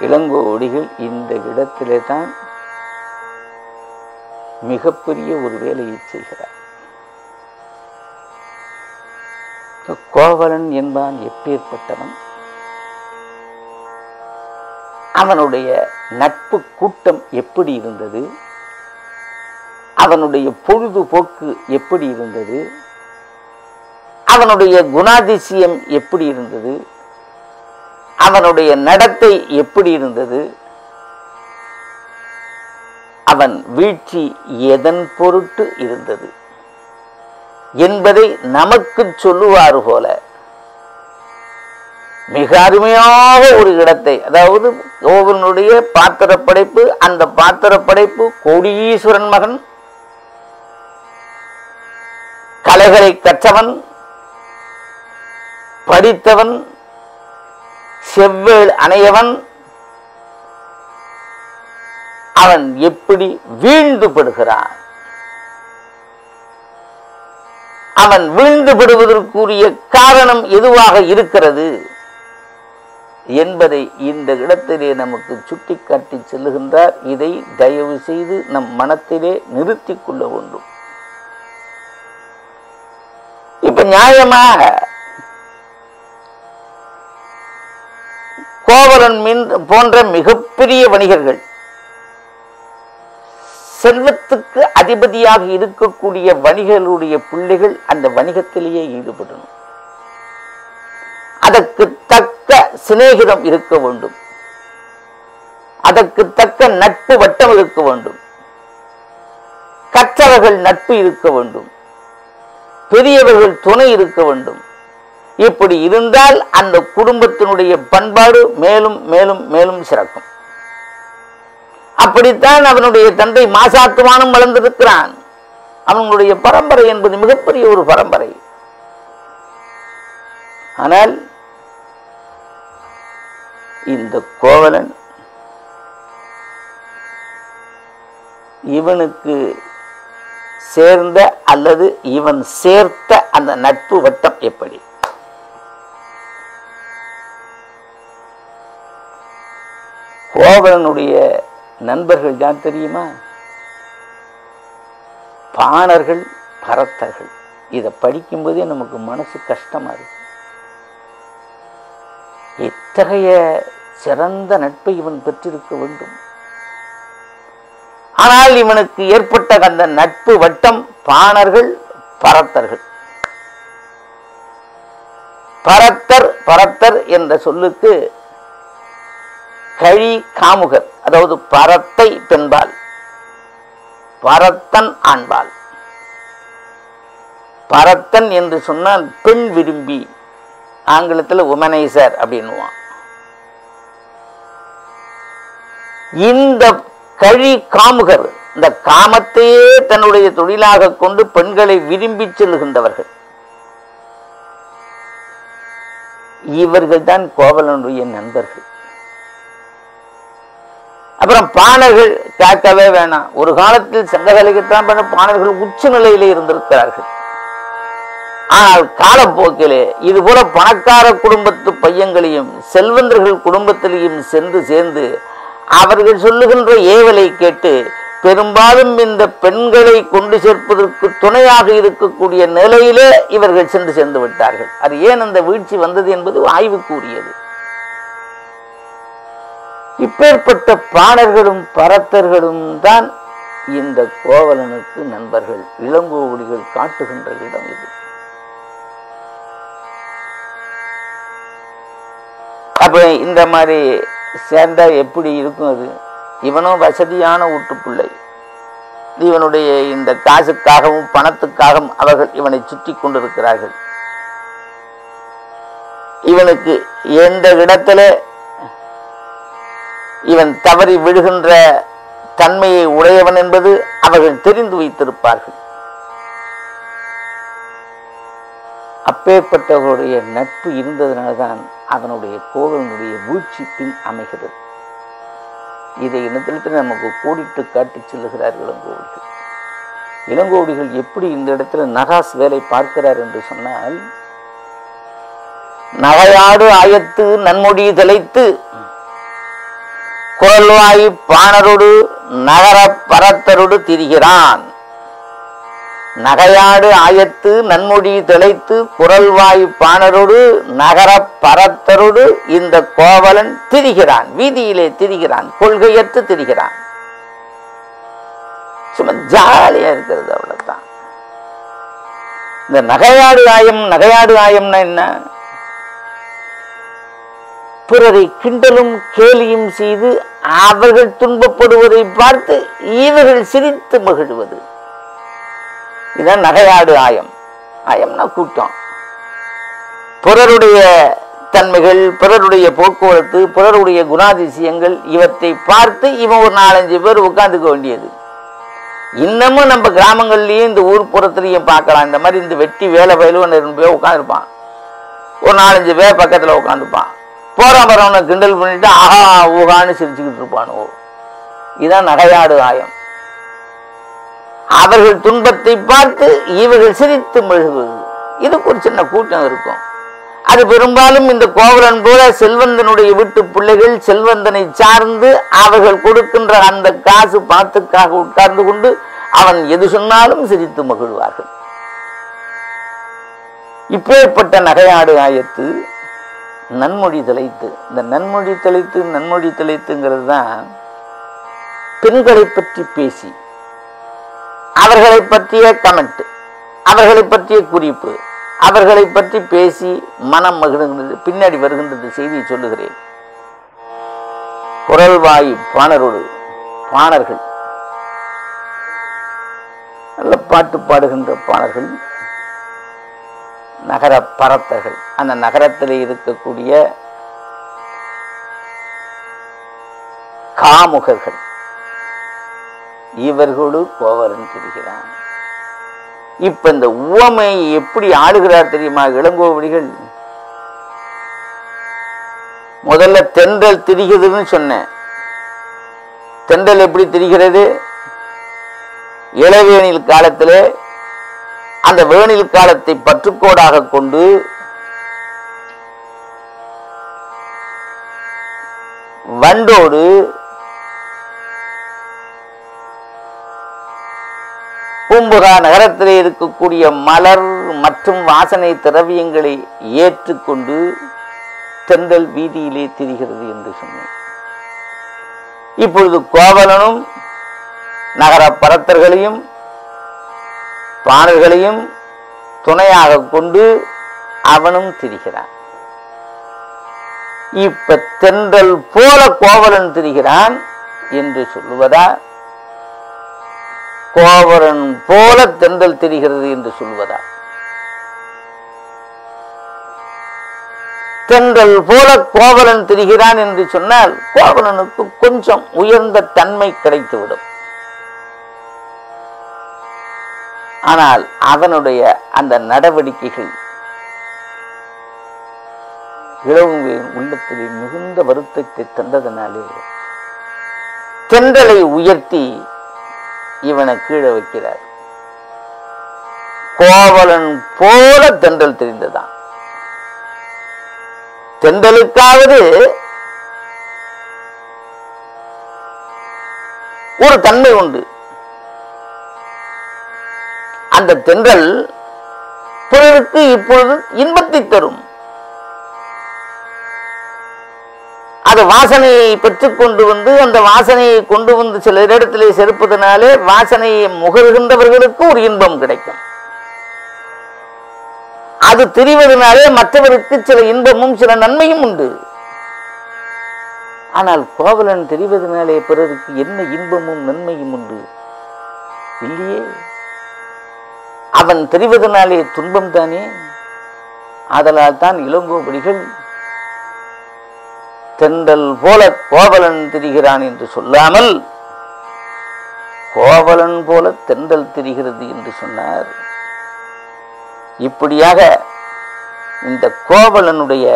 இளங்கோடிகள் இந்த இடத்திலே தான் மிகப்பெரிய ஒரு வேலையை செய்கிறார் கோவலன் என்பான் எப்பேற்பட்டவன் அவனுடைய நட்பு கூட்டம் எப்படி இருந்தது அவனுடைய பொழுதுபோக்கு எப்படி இருந்தது அவனுடைய குணாதிசயம் எப்படி இருந்தது அவனுடைய நடத்தை எப்படி இருந்தது அவன் வீழ்ச்சி எதன் பொருட்டு இருந்தது என்பதை நமக்கு சொல்லுவார் போல மிக அருமையாக ஒரு இடத்தை அதாவது கோவனுடைய பாத்திர படைப்பு அந்த பாத்திர படைப்பு கோடீஸ்வரன் மகன் கலைகளை கற்றவன் படித்தவன் செவ்வேள் அணையவன் அவன் எப்படி வீழ்ந்து படுகிறான் அவன் வீழ்ந்து படுவதற்குரிய காரணம் எதுவாக இருக்கிறது என்பதை இந்த இடத்திலே நமக்கு சுட்டிக்காட்டி செல்லுகின்றார் இதை தயவு செய்து நம் மனத்திலே நிறுத்திக் கொள்ள வேண்டும் இப்ப நியாயமாக கோவலன் மீன் போன்ற மிகப்பெரிய வணிகர்கள் செல்வத்துக்கு அதிபதியாக இருக்கக்கூடிய வணிகர்களுடைய பிள்ளைகள் அந்த வணிகத்திலேயே ஈடுபடணும் அதற்கு தக்க சிநேகிதம் இருக்க வேண்டும் அதற்கு தக்க நட்பு வட்டம் இருக்க வேண்டும் கற்றவர்கள் நட்பு இருக்க வேண்டும் பெரியவர்கள் துணை இருக்க வேண்டும் இப்படி இருந்தால் அந்த குடும்பத்தினுடைய பண்பாடு மேலும் மேலும் மேலும் சிறக்கும் அப்படித்தான் அவனுடைய தந்தை மாசாத்துவானும் வளர்ந்திருக்கிறான் அவனுடைய பரம்பரை என்பது மிகப்பெரிய ஒரு பரம்பரை ஆனால் இந்த கோவலன் இவனுக்கு சேர்ந்த அல்லது இவன் சேர்த்த அந்த நட்பு வட்டம் எப்படி கோவலனுடைய நண்பர்கள் யார் தெரியுமா பாணர்கள் பரத்தர்கள் இதை படிக்கும்போதே நமக்கு மனசு கஷ்டமா இருக்கு எத்தகைய சிறந்த நட்பை இவன் பெற்றிருக்க வேண்டும் ஆனால் இவனுக்கு ஏற்பட்ட அந்த நட்பு வட்டம் பாணர்கள் பரத்தர்கள் பரத்தர் பரத்தர் என்ற சொல்லுக்கு கழி காமுகர் அதாவது பரத்தை பெண்பால் பரத்தன் ஆண்பால் பரத்தன் என்று சொன்னால் பெண் விரும்பி ஆங்கிலத்தில் உமனைசர் அப்படின்னுவான் இந்த கழி காமுகர் இந்த காமத்தையே தன்னுடைய தொழிலாக கொண்டு பெண்களை விரும்பி செல்கின்றவர்கள் இவர்கள் தான் கோவலனுடைய நண்பர்கள் அப்புறம் பாணர்கள் கேட்கவே வேணாம் ஒரு காலத்தில் சங்ககலைக்குத்தான் பண்ண பாணர்கள் உச்ச நிலையிலே இருந்திருக்கிறார்கள் ஆனால் காலப்போக்கிலே இது போல பணக்கார குடும்பத்து பையங்களையும் செல்வந்தர்கள் குடும்பத்திலையும் சென்று சேர்ந்து அவர்கள் சொல்லுகின்ற ஏவலை கேட்டு பெரும்பாலும் இந்த பெண்களை கொண்டு சேர்ப்பதற்கு துணையாக இருக்கக்கூடிய நிலையிலே இவர்கள் சென்று சேர்ந்து விட்டார்கள் அது ஏன் அந்த வீழ்ச்சி வந்தது என்பது ஆய்வுக்குரியது இப்பேற்பட்ட பாணர்களும் பரத்தர்களும் தான் இந்த கோவலனுக்கு நண்பர்கள் இளங்கோவடிகள் காட்டுகின்ற இடம் இது அப்ப இந்த மாதிரி சேர்ந்தா எப்படி இருக்கும் அது இவனும் வசதியான வீட்டுப்பிள்ளை இவனுடைய இந்த காசுக்காகவும் பணத்துக்காகவும் அவர்கள் இவனை சுற்றி கொண்டிருக்கிறார்கள் இவனுக்கு எந்த இடத்துல இவன் தவறி விழுகின்ற தன்மையை உடையவன் என்பது அவர்கள் தெரிந்து வைத்திருப்பார்கள் அப்பேற்பட்டவர்களுடைய நட்பு இருந்ததுனால்தான் அவனுடைய கோவலனுடைய வீழ்ச்சி பின் அமைகிறது இதை இடத்துல நமக்கு கோடிட்டு காட்டி செல்லுகிறார் இளங்கோவடிகள் இளங்கோவடிகள் எப்படி இந்த இடத்துல நகாஸ் வேலை பார்க்கிறார் என்று சொன்னால் நகையாடு ஆயத்து நன்மொழி தலைத்து குரல்வாய் பாணரோடு நகர பரத்தரோடு திரிகிறான் நகையாடு ஆயத்து நன்மொழி திளைத்து குரல்வாய் பாணரோடு நகர பரத்தரோடு இந்த கோவலன் திரிகிறான் வீதியிலே திரிகிறான் கொள்கையற்று திரிகிறான் சும்மா ஜாலியா இருக்கிறது அவ்வளவுதான் இந்த நகையாடு ஆயம் நகையாடு ஆயம்னா என்ன பிறரை கிண்டலும் கேலியும் செய்து அவர்கள் துன்பப்படுவதை பார்த்து இவர்கள் சிரித்து மகிழ்வது இதான் நகையாடு ஆயம் ஆயம்னா கூட்டம் பிறருடைய தன்மைகள் பிறருடைய போக்குவரத்து பிறருடைய குணாதிசயங்கள் இவற்றை பார்த்து இவன் ஒரு நாலஞ்சு பேர் உட்காந்துக்க வேண்டியது இன்னமும் நம்ம கிராமங்கள்லயும் இந்த ஊர் புறத்துலையும் பார்க்கலாம் இந்த மாதிரி இந்த வெட்டி வேலை பயிலும் ரெண்டு பேர் உட்காந்துருப்பான் ஒரு நாலஞ்சு பேர் பக்கத்துல உட்காந்துப்பான் போறான் வரவனை கிண்டல் பண்ணிட்டு ஆஹா ஊகான்னு சிரிச்சுக்கிட்டு இருப்பானோ இதான் நகையாடு ஆயம் அவர்கள் துன்பத்தை பார்த்து இவர்கள் சிரித்து மெழுகுவது இதுக்கு ஒரு சின்ன கூட்டம் இருக்கும் அது பெரும்பாலும் இந்த கோவலன் போல செல்வந்தனுடைய வீட்டு பிள்ளைகள் செல்வந்தனை சார்ந்து அவர்கள் கொடுக்கின்ற அந்த காசு பணத்துக்காக உட்கார்ந்து கொண்டு அவன் எது சொன்னாலும் சிரித்து மகிழ்வார்கள் இப்பேற்பட்ட நகையாடு ஆயத்து நன்மொழி தலைத்து இந்த நன்மொழி தலைத்து நன்மொழி தலைத்துங்கிறது தான் பெண்களை பற்றி பேசி அவர்களை பற்றிய கமெண்ட் அவர்களை பற்றிய குறிப்பு அவர்களை பற்றி பேசி மனம் மகிழ்கின்றது பின்னாடி வருகின்றது செய்தியை சொல்லுகிறேன் குரல்வாய் பாணரோடு பாணர்கள் நல்ல பாட்டு பாடுகின்ற பாணர்கள் நகர பரத்தர்கள் அந்த நகரத்தில் இருக்கக்கூடிய காமுகர்கள் இவர்களோடு கோவலன் திரிகிறான் இப்ப இந்த உவமை எப்படி ஆளுகிறார் தெரியுமா இளங்கோவடிகள் முதல்ல தென்றல் திரிகிறதுன்னு சொன்னேன் தென்றல் எப்படி திரிகிறது இளவேனில் காலத்திலே அந்த வேனில் காலத்தை பற்றுக்கோடாக கொண்டு வண்டோடு பூம்புகா நகரத்திலே இருக்கக்கூடிய மலர் மற்றும் வாசனை திரவியங்களை ஏற்றுக்கொண்டு தென்றல் வீதியிலே திரிகிறது என்று சொன்னேன் இப்பொழுது கோவலனும் நகர பரத்தர்களையும் பாணர்களையும் துணையாக கொண்டு அவனும் திரிகிறான் இப்ப தென்றல் போல கோவலன் திரிகிறான் என்று சொல்லுவதா கோவலன் போல தென்றல் திரிகிறது என்று சொல்வதா தென்றல் போல கோவலன் திரிகிறான் என்று சொன்னால் கோவலனுக்கு கொஞ்சம் உயர்ந்த தன்மை கிடைத்துவிடும் ஆனால் அவனுடைய அந்த நடவடிக்கைகள் இளவுவின் உள்ளத்திலே மிகுந்த வருத்தத்தை தந்ததனாலே தென்றலை உயர்த்தி இவனை கீழே வைக்கிறார் கோவலன் போல தென்றல் தெரிந்ததான் தென்றலுக்காவது ஒரு தன்மை உண்டு அந்த தென்றல் பிறருக்கு இப்பொழுது இன்பத்தை தரும் அது வாசனையை பெற்றுக் கொண்டு வந்து அந்த வாசனையை கொண்டு வந்து சில இடத்திலே செருப்பதனாலே வாசனையை முகர்கின்றவர்களுக்கு ஒரு இன்பம் கிடைக்கும் அது தெரிவதனாலே மற்றவருக்கு சில இன்பமும் சில நன்மையும் உண்டு ஆனால் கோவலன் தெரிவதனாலே பிறருக்கு என்ன இன்பமும் நன்மையும் உண்டு இல்லையே அவன் தெரிவதனாலே துன்பம் தானே ஆதலால் தான் இளங்கோபடிகள் தென்றல் போல கோவலன் திரிகிறான் என்று சொல்லாமல் கோவலன் போல தென்றல் திரிகிறது என்று சொன்னார் இப்படியாக இந்த கோவலனுடைய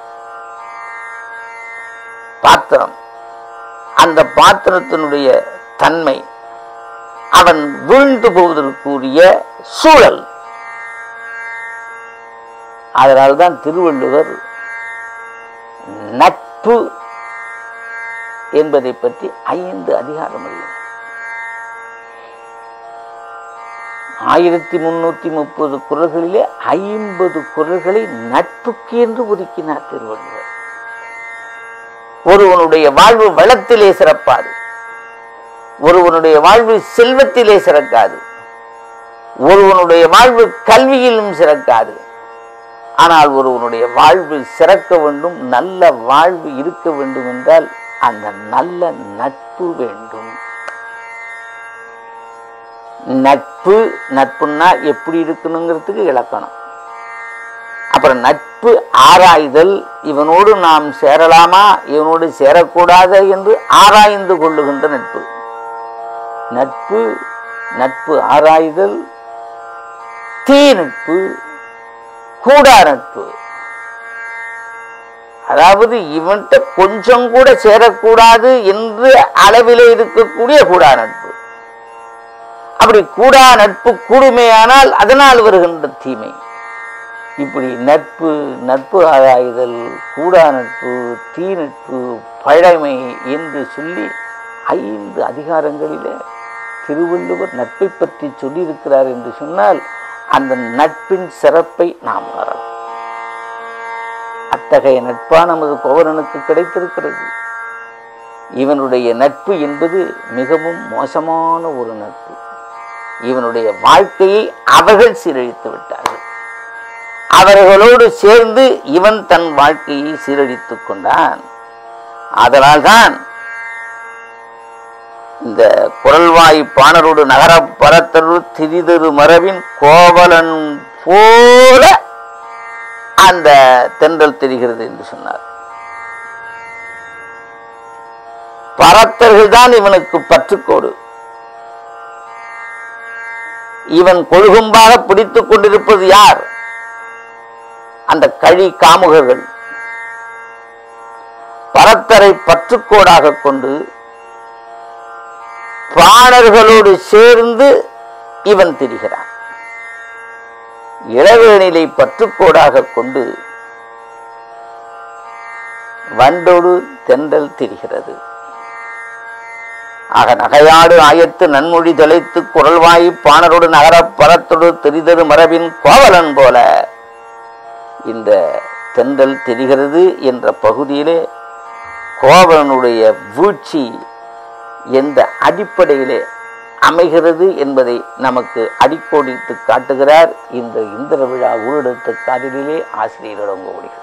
பாத்திரம் அந்த பாத்திரத்தினுடைய தன்மை அவன் வீழ்ந்து போவதற்குரிய சூழல் அதனால்தான் திருவள்ளுவர் நட்பு என்பதை பற்றி ஐந்து அதிகாரம் எழுதினார் ஆயிரத்தி முன்னூத்தி முப்பது குரல்களிலே ஐம்பது குரல்களை நட்புக்கு என்று ஒதுக்கினார் திருவள்ளுவர் ஒருவனுடைய வாழ்வு வளத்திலே சிறப்பாது ஒருவனுடைய வாழ்வு செல்வத்திலே சிறக்காது ஒருவனுடைய வாழ்வு கல்வியிலும் சிறக்காது ஆனால் ஒருவனுடைய வாழ்வு சிறக்க வேண்டும் நல்ல வாழ்வு இருக்க வேண்டும் என்றால் அந்த நல்ல நட்பு வேண்டும் நட்பு நட்புன்னா எப்படி இருக்கணுங்கிறதுக்கு இலக்கணம் அப்புறம் நட்பு ஆராய்தல் இவனோடு நாம் சேரலாமா இவனோடு சேரக்கூடாது என்று ஆராய்ந்து கொள்ளுகின்ற நட்பு நட்பு நட்பு ஆராய்தல் தீ நட்பு கூடா நட்பு அதாவது இவன்கிட்ட கொஞ்சம் கூட சேரக்கூடாது என்று அளவிலே இருக்கக்கூடிய கூடா நட்பு அப்படி கூடா நட்பு கூடுமையானால் அதனால் வருகின்ற தீமை இப்படி நட்பு நட்பு ஆராய்தல் கூடா நட்பு தீ நட்பு பழமை என்று சொல்லி ஐந்து அதிகாரங்களிலே திருவள்ளுவர் நட்பை பற்றி சொல்லியிருக்கிறார் என்று சொன்னால் அந்த நட்பின் சிறப்பை நாம் உணரலாம் அத்தகைய நட்பா நமது கோவலனுக்கு கிடைத்திருக்கிறது இவனுடைய நட்பு என்பது மிகவும் மோசமான ஒரு நட்பு இவனுடைய வாழ்க்கையை அவர்கள் சீரழித்து விட்டார்கள் அவர்களோடு சேர்ந்து இவன் தன் வாழ்க்கையை சீரழித்துக் கொண்டான் அதனால்தான் இந்த குரல்வாய் பாணரோடு நகர பரத்தரு திரிதரு மரபின் கோவலன் போல அந்த தென்றல் தெரிகிறது என்று சொன்னார் பரத்தர்கள் தான் இவனுக்கு பற்றுக்கோடு இவன் கொழுகும்பாக பிடித்துக் கொண்டிருப்பது யார் அந்த கழி காமுகர்கள் பரத்தரை பற்றுக்கோடாக கொண்டு பாணர்களோடு சேர்ந்து இவன் திரிகிறான் இளவேனிலை பற்றுக்கோடாக கொண்டு வண்டோடு தென்றல் திரிகிறது ஆக நகையாடு ஆயத்து நன்மொழி தொலைத்து குரல்வாய் பாணரோடு நகரப் பரத்தொடு தெரிதரு மரபின் கோவலன் போல இந்த தென்றல் தெரிகிறது என்ற பகுதியிலே கோவலனுடைய வீழ்ச்சி எந்த அடிப்படையிலே அமைகிறது என்பதை நமக்கு அடிக்கோடிட்டு காட்டுகிறார் இந்த இந்திர விழா ஊரெடுத்த காதலிலே ஆசிரியர் இளங்கோவடிகள்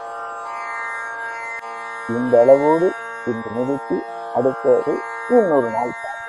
இந்த அளவோடு இன்று நிறுத்தி அடுத்தது இன்னொரு நாள் பார்ப்போம்.